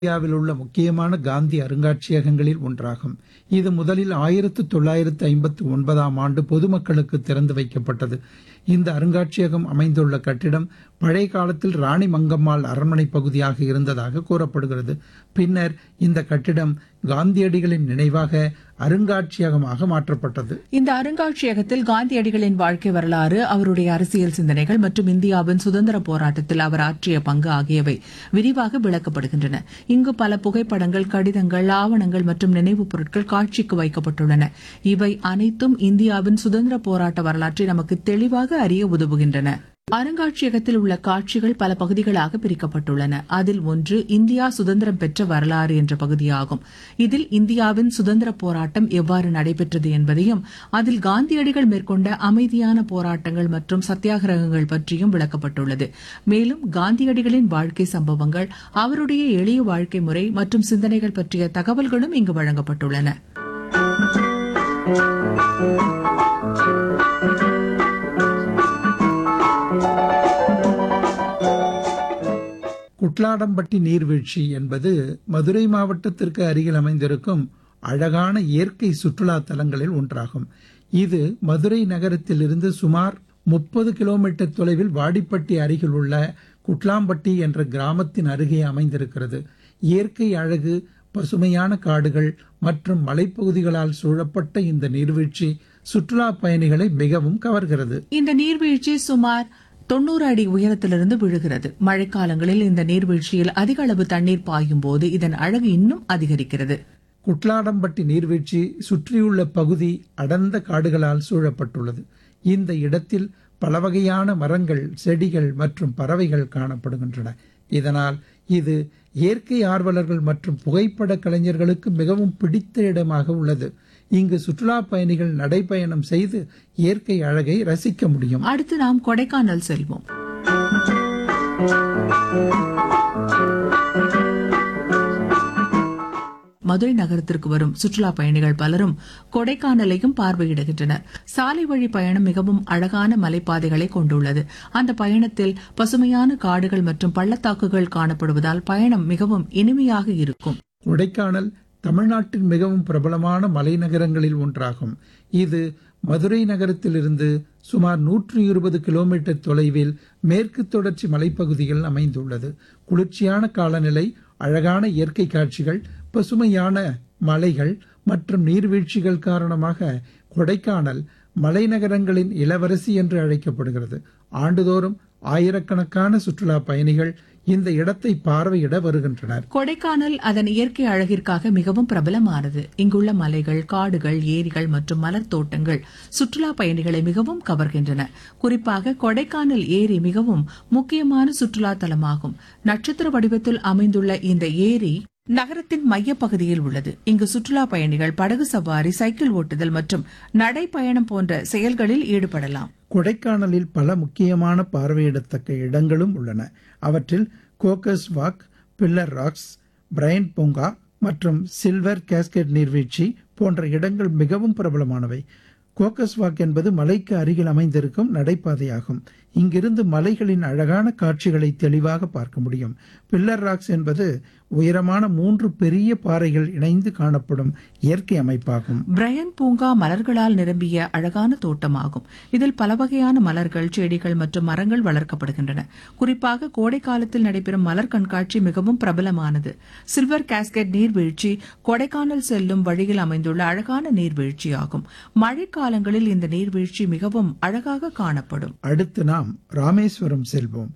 இந்தியாவில் உள்ள முக்கியமான காந்தி அருங்காட்சியகங்களில் ஒன்றாகும் இது முதலில் ஆயிரத்து தொள்ளாயிரத்து ஐம்பத்து ஒன்பதாம் ஆண்டு பொதுமக்களுக்கு திறந்து வைக்கப்பட்டது இந்த அருங்காட்சியகம் அமைந்துள்ள கட்டிடம் பழைய காலத்தில் ராணி மங்கம்மாள் அரண்மனை பகுதியாக இருந்ததாக கூறப்படுகிறது பின்னர் இந்த கட்டிடம் காந்தியடிகளின் நினைவாக அருங்காட்சியகமாக மாற்றப்பட்டது இந்த அருங்காட்சியகத்தில் காந்தியடிகளின் வாழ்க்கை வரலாறு அவருடைய அரசியல் சிந்தனைகள் மற்றும் இந்தியாவின் சுதந்திர போராட்டத்தில் அவர் ஆற்றிய பங்கு ஆகியவை விரிவாக விளக்கப்படுகின்றன இங்கு பல புகைப்படங்கள் கடிதங்கள் ஆவணங்கள் மற்றும் நினைவுப் பொருட்கள் காட்சிக்கு வைக்கப்பட்டுள்ளன இவை அனைத்தும் இந்தியாவின் சுதந்திர போராட்ட வரலாற்றை நமக்கு தெளிவாக அறிய உதவுகின்றன அருங்காட்சியகத்தில் உள்ள காட்சிகள் பல பகுதிகளாக பிரிக்கப்பட்டுள்ளன அதில் ஒன்று இந்தியா சுதந்திரம் பெற்ற வரலாறு என்ற பகுதியாகும் இதில் இந்தியாவின் சுதந்திர போராட்டம் எவ்வாறு நடைபெற்றது என்பதையும் அதில் காந்தியடிகள் மேற்கொண்ட அமைதியான போராட்டங்கள் மற்றும் சத்தியாகிரகங்கள் பற்றியும் விளக்கப்பட்டுள்ளது மேலும் காந்தியடிகளின் வாழ்க்கை சம்பவங்கள் அவருடைய எளிய வாழ்க்கை முறை மற்றும் சிந்தனைகள் பற்றிய தகவல்களும் இங்கு வழங்கப்பட்டுள்ளன குட்லாடம்பட்டி நீர்வீழ்ச்சி என்பது மதுரை மாவட்டத்திற்கு அருகில் அமைந்திருக்கும் அழகான இயற்கை சுற்றுலா தலங்களில் ஒன்றாகும் இது மதுரை நகரத்திலிருந்து சுமார் முப்பது கிலோமீட்டர் தொலைவில் வாடிப்பட்டி அருகில் உள்ள குட்லாம்பட்டி என்ற கிராமத்தின் அருகே அமைந்திருக்கிறது இயற்கை அழகு பசுமையான காடுகள் மற்றும் மலைப்பகுதிகளால் சூழப்பட்ட இந்த நீர்வீழ்ச்சி சுற்றுலா பயணிகளை மிகவும் கவர்கிறது இந்த நீர்வீழ்ச்சி சுமார் தொண்ணூறு அடி உயரத்திலிருந்து விழுகிறது மழைக்காலங்களில் இந்த நீர்வீழ்ச்சியில் அதிக அளவு தண்ணீர் பாயும் போது இதன் அழகு இன்னும் அதிகரிக்கிறது குட்லாடம்பட்டி நீர்வீழ்ச்சி சுற்றியுள்ள பகுதி அடர்ந்த காடுகளால் சூழப்பட்டுள்ளது இந்த இடத்தில் பல வகையான மரங்கள் செடிகள் மற்றும் பறவைகள் காணப்படுகின்றன இதனால் இது இயற்கை ஆர்வலர்கள் மற்றும் புகைப்பட கலைஞர்களுக்கு மிகவும் பிடித்த இடமாக உள்ளது இங்கு சுற்றுலா பயணிகள் நடைபயணம் செய்து இயற்கை அழகை ரசிக்க முடியும் அடுத்து நாம் கொடைக்கானல் செல்வோம் மதுரை நகரத்திற்கு வரும் சுற்றுலா பயணிகள் பலரும் கொடைக்கானலையும் பார்வையிடுகின்றனர் சாலை வழி பயணம் மிகவும் அழகான மலைப்பாதைகளை கொண்டுள்ளது அந்த பயணத்தில் பசுமையான காடுகள் மற்றும் பள்ளத்தாக்குகள் காணப்படுவதால் பயணம் மிகவும் இனிமையாக இருக்கும் கொடைக்கானல் தமிழ்நாட்டின் மிகவும் பிரபலமான மலைநகரங்களில் ஒன்றாகும் இது மதுரை நகரத்திலிருந்து சுமார் நூற்று இருபது கிலோமீட்டர் தொலைவில் மேற்கு தொடர்ச்சி மலைப்பகுதியில் அமைந்துள்ளது குளிர்ச்சியான காலநிலை அழகான இயற்கை காட்சிகள் பசுமையான மலைகள் மற்றும் நீர்வீழ்ச்சிகள் காரணமாக கொடைக்கானல் மலைநகரங்களின் இளவரசி என்று அழைக்கப்படுகிறது ஆண்டுதோறும் ஆயிரக்கணக்கான சுற்றுலா பயணிகள் இந்த இடத்தை பார்வையிட வருகின்றனர் கொடைக்கானல் அதன் இயற்கை அழகிற்காக மிகவும் பிரபலமானது இங்குள்ள மலைகள் காடுகள் ஏரிகள் மற்றும் மலர் தோட்டங்கள் சுற்றுலா பயணிகளை மிகவும் கவர்கின்றன குறிப்பாக கொடைக்கானல் ஏரி மிகவும் முக்கியமான சுற்றுலா தலமாகும் நட்சத்திர வடிவத்தில் அமைந்துள்ள இந்த ஏரி நகரத்தின் மையப்பகுதியில் உள்ளது இங்கு சுற்றுலா பயணிகள் படகு சவாரி சைக்கிள் ஓட்டுதல் மற்றும் நடைப்பயணம் போன்ற செயல்களில் ஈடுபடலாம் கொடைக்கானலில் பல முக்கியமான பார்வையிடத்தக்க இடங்களும் உள்ளன அவற்றில் Coaker's Walk Pillar Rocks Bryant பூங்கா மற்றும் சில்வர் கேஸ்கெட் நீர்வீழ்ச்சி போன்ற இடங்கள் மிகவும் பிரபலமானவை கோக்கஸ் வாக் என்பது மலைக்கு அருகில் அமைந்திருக்கும் நடைபாதையாகும் இங்கிருந்து மலைகளின் அழகான காட்சிகளை தெளிவாக பார்க்க முடியும் பில்லர் ராக்ஸ் என்பது உயரமான மூன்று பெரிய பாறைகள் இணைந்து காணப்படும் இயற்கை அமைப்பாகும் பிரையன் பூங்கா மலர்களால் நிரம்பிய அழகான தோட்டமாகும் இதில் பல வகையான மலர்கள் செடிகள் மற்றும் மரங்கள் வளர்க்கப்படுகின்றன குறிப்பாக கோடை காலத்தில் நடைபெறும் மலர் கண்காட்சி மிகவும் பிரபலமானது சில்வர் கேஸ்கெட் நீர்வீழ்ச்சி கொடைக்கானல் செல்லும் வழியில் அமைந்துள்ள அழகான நீர்வீழ்ச்சியாகும் மழைக்காலங்களில் இந்த நீர்வீழ்ச்சி மிகவும் அழகாக காணப்படும் அடுத்து நாம் ராமேஸ்வரம் செல்வோம்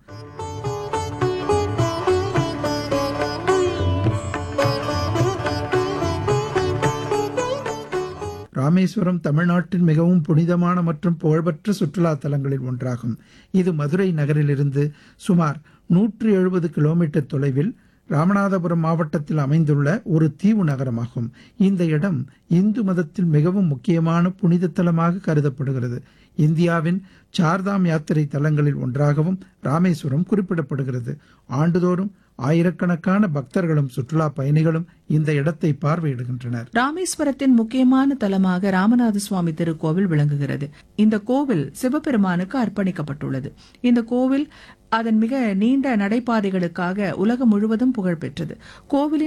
ராமேஸ்வரம் தமிழ்நாட்டின் மிகவும் புனிதமான மற்றும் புகழ்பெற்ற சுற்றுலா தலங்களில் ஒன்றாகும் இது மதுரை நகரிலிருந்து சுமார் நூற்று எழுபது கிலோமீட்டர் தொலைவில் ராமநாதபுரம் மாவட்டத்தில் அமைந்துள்ள ஒரு தீவு நகரமாகும் இந்த இடம் இந்து மதத்தில் மிகவும் முக்கியமான புனித தலமாக கருதப்படுகிறது இந்தியாவின் சார்தாம் யாத்திரை தலங்களில் ஒன்றாகவும் ராமேஸ்வரம் குறிப்பிடப்படுகிறது ஆண்டுதோறும் ஆயிரக்கணக்கான பக்தர்களும் சுற்றுலா பயணிகளும் இந்த இடத்தை பார்வையிடுகின்றனர் ராமேஸ்வரத்தின் முக்கியமான தலமாக ராமநாத சுவாமி திருக்கோவில் விளங்குகிறது இந்த கோவில் சிவபெருமானுக்கு அர்ப்பணிக்கப்பட்டுள்ளது இந்த கோவில் அதன் மிக நீண்ட நடைபாதைகளுக்காக உலகம் முழுவதும் புகழ் பெற்றது கோவிலின்